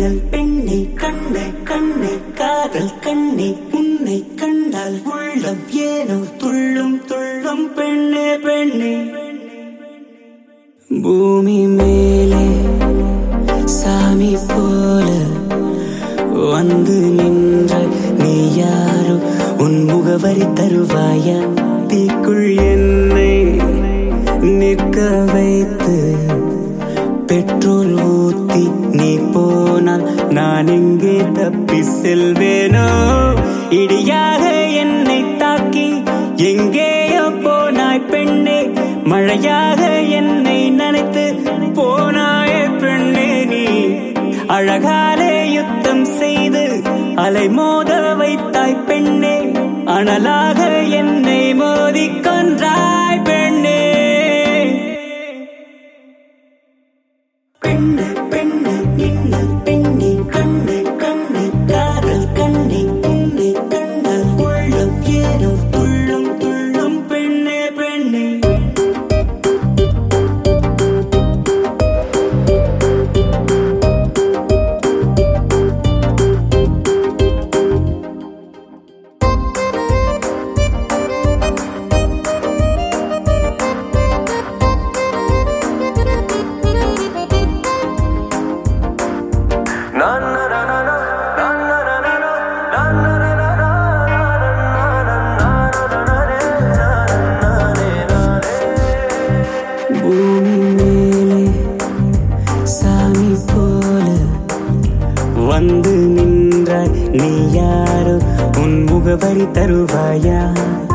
மின்னல் பெண்ணை கண்ணை கண்ணை காதல் கண்ணை உன்னை கண்டால் உள்ளம் ஏனோ துள்ளும் துள்ளும் பெண்ணே பெண்ணே பூமி மேலே சாமி போல வந்து நின்ற நீ யாரோ உன் முகவரி தருவாயா தீக்குள் என்னை நிற்க வைத்து பெட்ரோல் ஊத்தி நீ போனால் நான் எங்கே தப்பி செல்வேனோ இடியாக என்னை தாக்கி எங்கேயோ போனாய் பெண்ணே மழையாக என்னை நினைத்து போனாயே பெண்ணே நீ அழகாலே யுத்தம் செய்து அலை மோத வைத்தாய் பெண்ணே அனலாக என்னை மோதிக் கொன்றாய் பெண்ணே பெண்ணு பெண்ணு இன்னல் பெண்ணே கண்ணு கண்ணு காதல் கண்ணே உன்னை கண்டால் உள்ளம் ஏனோ துள்ளும் துள்ளும் பெண்ணே பெண்ணே பூமி மேலே சாமி போல வந்து நின்றாய் நீ யாரோ உன் முகவரி தருவாயா